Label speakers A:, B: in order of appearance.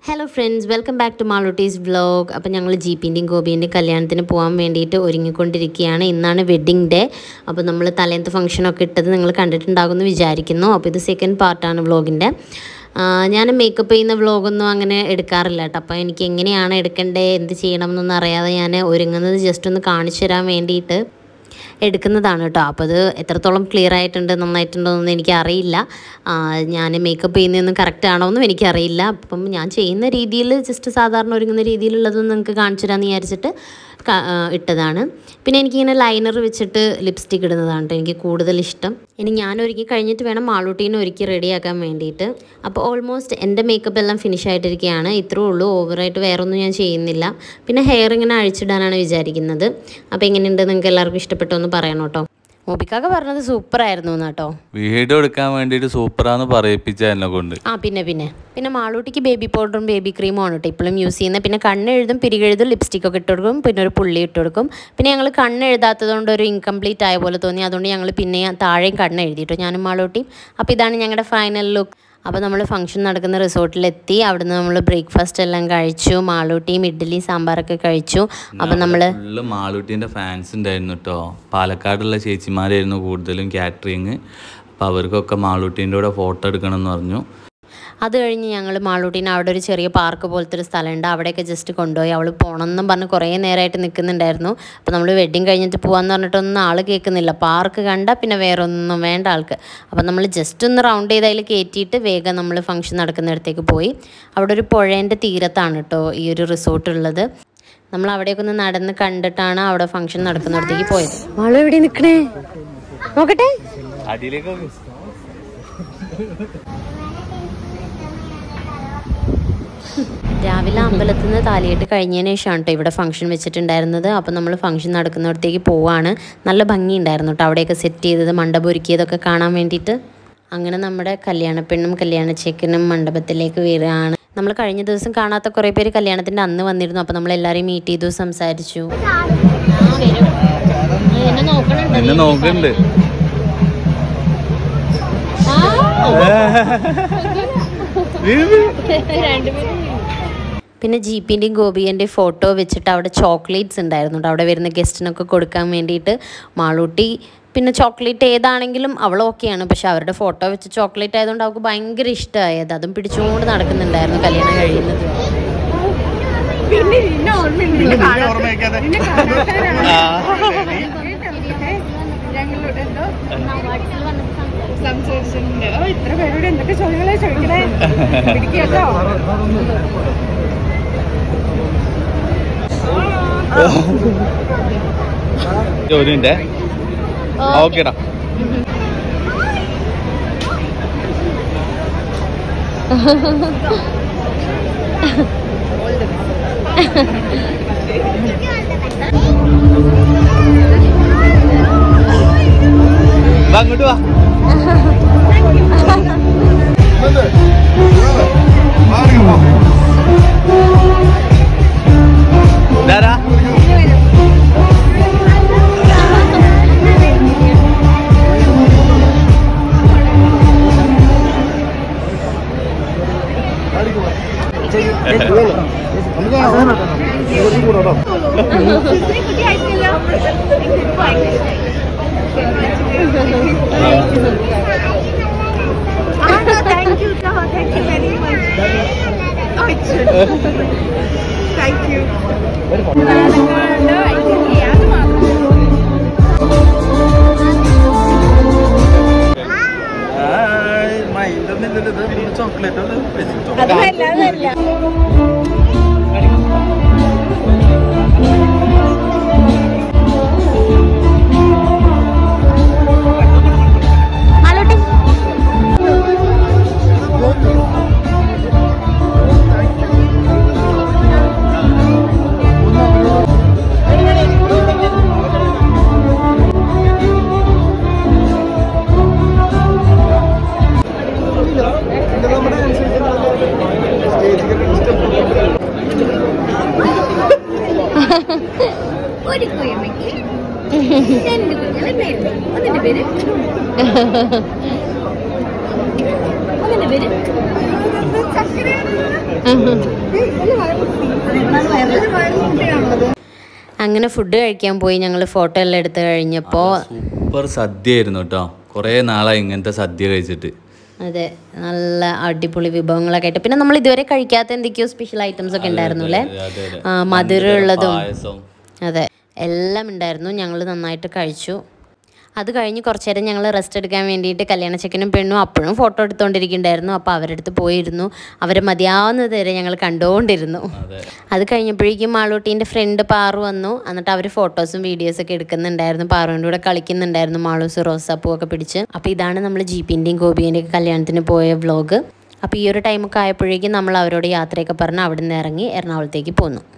A: Hello friends welcome back to Maloottis vlog അപ്പോൾ ഞങ്ങൾ ജീപ്പിൻ്റെയും ഗോപിൻ്റെയും കല്യാണത്തിന് പോകാൻ വേണ്ടിയിട്ട് ഒരുങ്ങിക്കൊണ്ടിരിക്കുകയാണ് ഇന്നാണ് വെഡ്ഡിങ് ഡേ അപ്പോൾ നമ്മൾ തലേന്നത്തെ ഫംഗ്ഷനൊക്കെ ഇട്ടത് നിങ്ങൾ കണ്ടിട്ടുണ്ടാകുമെന്ന് വിചാരിക്കുന്നു അപ്പോൾ ഇത് സെക്കൻഡ് പാർട്ടാണ് വ്ലോഗിൻ്റെ ഞാൻ മേക്കപ്പ് ചെയ്യുന്ന വ്ലോഗൊന്നും അങ്ങനെ എടുക്കാറില്ല കേട്ടോ അപ്പോൾ എനിക്ക് എങ്ങനെയാണ് എടുക്കേണ്ടത് എന്ത് ചെയ്യണം എന്നൊന്നും അറിയാതെ ഞാൻ ഒരുങ്ങുന്നത് ജസ്റ്റ് ഒന്ന് കാണിച്ചു തരാൻ വേണ്ടിയിട്ട് എടുക്കുന്നതാണ് കേട്ടോ അപ്പോൾ അത് എത്രത്തോളം ക്ലിയർ ആയിട്ടുണ്ട് നന്നായിട്ടുണ്ടോ എന്നൊന്നും എനിക്കറിയില്ല ഞാൻ മേക്കപ്പ് ചെയ്യുന്നതൊന്നും കറക്റ്റ് ആണോ എന്നും എനിക്കറിയില്ല അപ്പം ഞാൻ ചെയ്യുന്ന രീതിയിൽ ജസ്റ്റ് സാധാരണ ഒരുങ്ങുന്ന രീതിയിലുള്ളതൊന്നും നിങ്ങൾക്ക് കാണിച്ചു തരാമെന്ന് വിചാരിച്ചിട്ട് ക- ആ, ഇട്ടതാണ് പിന്നെ എനിക്കിങ്ങനെ ലൈനർ വെച്ചിട്ട് ലിപ്സ്റ്റിക് ഇടുന്നതാണ് കേട്ടോ എനിക്ക് കൂടുതൽ ഇഷ്ടം ഇനി ഞാൻ ഒരുക്കി കഴിഞ്ഞിട്ട് വേണം മാളൂട്ടീനെ ഒരുക്കി റെഡിയാക്കാൻ വേണ്ടിയിട്ട് അപ്പോൾ ഓൾമോസ്റ്റ് എൻ്റെ മേക്കപ്പ് എല്ലാം ഫിനിഷ് ആയിട്ടിരിക്കുകയാണ് ഇത്രേ ഉള്ളൂ ഓവറായിട്ട് വേറെ ഒന്നും ഞാൻ ചെയ്യുന്നില്ല പിന്നെ ഹെയർ ഇങ്ങനെ അഴിച്ചിടാനാണ് വിചാരിക്കുന്നത് അപ്പോൾ എങ്ങനെയുണ്ട് നിങ്ങൾക്ക് എല്ലാവർക്കും ഇഷ്ടപ്പെട്ടോ എന്ന് പറയണം കേട്ടോ മോബിക്കാക്ക പറഞ്ഞത് സൂപ്പർ ആയിരുന്നു എന്ന് കേട്ടോ
B: വീഡിയോ എടുക്കാൻ വേണ്ടിയിട്ട് സൂപ്പറാന്ന് പറയിപ്പിച്ച എന്നെ കൊണ്ട്
A: ആ പിന്നെ പിന്നെ പിന്നെ മാളൂട്ടിക്ക് ബേബി പൗഡറും ബേബി ക്രീമും ആണ് കേട്ടോ ഇപ്പോഴും യൂസ് ചെയ്യുന്നത് പിന്നെ കണ്ണെഴുതും പിരികെഴുതും ലിപ്സ്റ്റിക് ഒക്കെ ഇട്ട് കൊടുക്കും പിന്നെ ഒരു പുള്ളി ഇട്ട് കൊടുക്കും പിന്നെ ഞങ്ങൾ കണ്ണെഴുതാത്തത് കൊണ്ട് ഒരു ഇൻകംപ്ലീറ്റ് ആയ പോലെ തോന്നി അതുകൊണ്ട് ഞങ്ങൾ പിന്നെ താഴെയും കണ്ണെഴുതി കേട്ടോ ഞാനും മാളൂട്ടിയും അപ്പോൾ ഇതാണ് ഞങ്ങളുടെ ഫൈനൽ ലുക്ക് അപ്പോൾ നമ്മൾ ഫംഗ്ഷൻ നടക്കുന്ന റിസോർട്ടിലെത്തി അവിടുന്ന് നമ്മൾ ബ്രേക്ക്ഫാസ്റ്റ് എല്ലാം കഴിച്ചു മാളൂട്ടിയും ഇഡ്ഡലി സാമ്പാറൊക്കെ കഴിച്ചു അപ്പോൾ നമ്മൾ
B: ഫുള്ള് മാളൂട്ടിൻ്റെ ഫാൻസ് ഉണ്ടായിരുന്നു കേട്ടോ പാലക്കാടുള്ള ചേച്ചിമാരായിരുന്നു കൂടുതലും കാറ്ററിങ് അപ്പോൾ അവർക്കൊക്കെ മാളൂട്ടീൻ്റെ കൂടെ ഫോട്ടോ എടുക്കണം എന്ന് പറഞ്ഞു
A: അത് കഴിഞ്ഞ് ഞങ്ങൾ മാളൂട്ടീനെ അവിടെ ഒരു ചെറിയ പാർക്ക് പോലത്തെ ഒരു സ്ഥലമുണ്ട് അവിടെയൊക്കെ ജസ്റ്റ് കൊണ്ടുപോയി അവൾ പോകണമെന്നും പറഞ്ഞ് കുറേ നേരമായിട്ട് നിൽക്കുന്നുണ്ടായിരുന്നു അപ്പോൾ നമ്മൾ വെഡ്ഡിങ് കഴിഞ്ഞിട്ട് പോകാമെന്ന് പറഞ്ഞിട്ടൊന്നും ആൾ കേൾക്കുന്നില്ല പാർക്ക് കണ്ട പിന്നെ വേറെ ഒന്നും വേണ്ട ആൾക്ക് അപ്പോൾ നമ്മൾ ജസ്റ്റ് ഒന്ന് റൗണ്ട് ചെയ്ത് അതിൽ കയറ്റിയിട്ട് വേഗം നമ്മൾ ഫംഗ്ഷൻ നടക്കുന്നിടത്തേക്ക് പോയി അവിടെ ഒരു പുഴേൻ്റെ തീരത്താണ് കേട്ടോ ഈ ഒരു റിസോർട്ട് ഉള്ളത് നമ്മൾ അവിടെയൊക്കെ ഒന്ന് നടന്ന് കണ്ടിട്ടാണ് അവിടെ ഫംഗ്ഷൻ നടക്കുന്നിടത്തേക്ക് പോയത് മാളു എവിടെ നിൽക്കണേ നോക്കട്ടെ
B: അടിയിലേക്ക്
A: രാവിലെ അമ്പലത്തിൽ നിന്ന് താലിയിട്ട് കഴിഞ്ഞതിന് ശേഷമാണ് കേട്ടോ ഇവിടെ ഫംഗ്ഷൻ വെച്ചിട്ടുണ്ടായിരുന്നത് അപ്പോൾ നമ്മൾ ഫംഗ്ഷൻ നടക്കുന്നിടത്തേക്ക് പോവാണ് നല്ല ഭംഗിയുണ്ടായിരുന്നു കേട്ടോ അവിടെയൊക്കെ സെറ്റ് ചെയ്തത് മണ്ഡപം ഒരുക്കിയതൊക്കെ കാണാൻ വേണ്ടിയിട്ട് അങ്ങനെ നമ്മുടെ കല്യാണ പെണ്ണും കല്യാണ ചെക്കനും മണ്ഡപത്തിലേക്ക് വരികയാണ് നമ്മൾ കഴിഞ്ഞ ദിവസം കാണാത്ത കുറേ പേര് കല്യാണത്തിൻ്റെ അന്ന് വന്നിരുന്നു അപ്പോൾ നമ്മൾ എല്ലാവരെയും മീറ്റ് ചെയ്തു സംസാരിച്ചു
B: എന്നെ നോക്കുന്നുണ്ട്
A: പിന്നെ ജീപ്പിൻ്റെയും ഗോപിയൻ്റെയും ഫോട്ടോ വെച്ചിട്ട് അവിടെ ചോക്ലേറ്റ്സ് ഉണ്ടായിരുന്നു കേട്ടോ അവിടെ വരുന്ന ഗസ്റ്റിനൊക്കെ കൊടുക്കാൻ വേണ്ടിയിട്ട് മാളൂട്ടി പിന്നെ ചോക്ലേറ്റ് ഏതാണെങ്കിലും അവൾ ഓക്കെയാണ് പക്ഷെ അവരുടെ ഫോട്ടോ വെച്ച് ചോക്ലേറ്റ് ആയതുകൊണ്ട് അവൾക്ക് ഭയങ്കര ഇഷ്ടമായത് അതും പിടിച്ചുകൊണ്ട് നടക്കുന്നുണ്ടായിരുന്നു കല്യാണം കഴിയുന്നത്
C: പിന്നെ നിന്നെ ഓർമ്മയുണ്ട് നിന്നെ കാണാത്ത- നിന്നെ കാണാത്തവരാണ്. ഞങ്ങളോട് എന്തോ സംസാരിച്ചിട്ടുണ്ട് ഓ ഇത്ര പേരോട് എന്തൊക്കെ ചോദ്യങ്ങളെ ചോദിക്കണേ പിടിക്കട്ടോ
B: ജോലിൻ്റെ ഓക്കേടാ വാ, അങ്ങോട്ട് വാ ഇതാരാ?
C: Thank you thank you very much thank you അത് മാത്രം അതല്ല അതല്ല ഒരു കുയമ്മയ്ക്ക് രണ്ട് കുഞ്ഞുങ്ങളെ പേര് ഒന്നിന്റെ പേര് ഒന്നിന്റെ പേര്
A: അങ്ങനെ ഫുഡ് കഴിക്കാൻ പോയി ഞങ്ങൾ ഫോട്ടോ എല്ലാം എടുത്ത് കഴിഞ്ഞപ്പോൾ
B: സൂപ്പർ സദ്യ ആയിരുന്നു കേട്ടോ കുറേ നാളായി ഇങ്ങനത്തെ സദ്യ കഴിച്ചിട്ട്
A: അതെ നല്ല അടിപൊളി വിഭവങ്ങളൊക്കെ ആയിട്ട് പിന്നെ നമ്മൾ ഇതുവരെ കഴിക്കാത്ത എന്തൊക്കെയോ സ്പെഷ്യൽ ഐറ്റംസ് ഒക്കെ ഉണ്ടായിരുന്നു അല്ലേ
B: അതെ, അതെ.
A: ആ, മധുരമുള്ളതും
B: പായസം
A: അതെ എല്ലാം ഉണ്ടായിരുന്നു ഞങ്ങൾ നന്നായിട്ട് കഴിച്ചു അത് കഴിഞ്ഞ് കുറച്ച് നേരം ഞങ്ങൾ റെസ്റ്റ് എടുക്കാൻ വേണ്ടിയിട്ട് കല്യാണ ചെക്കനും പെണ്ണും അപ്പോഴും ഫോട്ടോ എടുത്തുകൊണ്ടിരിക്കുന്നുണ്ടായിരുന്നു അപ്പോൾ അവരുടെ അടുത്ത് പോയിരുന്നു അവരെ മതിയാവുന്നത് വരെ ഞങ്ങൾ കണ്ടുകൊണ്ടിരുന്നു
B: അതെ
A: അത് കഴിഞ്ഞപ്പോഴേക്കും മാളൂട്ടീൻ്റെ ഫ്രണ്ട് പാറു വന്നു എന്നിട്ട് അവർ ഫോട്ടോസും വീഡിയോസും ഒക്കെ എടുക്കുന്നുണ്ടായിരുന്നു പാറുവിൻ്റെ കൂടെ കളിക്കുന്നുണ്ടായിരുന്നു മാളൂസ് റോസാപ്പൂ ഒക്കെ പിടിച്ച് അപ്പോൾ ഇതാണ് നമ്മൾ ജീപ്പിൻ്റെയും ഗോപിൻ്റെയും കല്യാണത്തിന് പോയ വ്ളോഗ് അപ്പോൾ ഈ ഒരു ടൈമൊക്കെ ആയപ്പോഴേക്കും നമ്മൾ അവരോട് യാത്രയൊക്കെ പറഞ്ഞ് അവിടെ നിന്ന് ഇറങ്ങി എറണാകുളത്തേക്ക് പോന്നു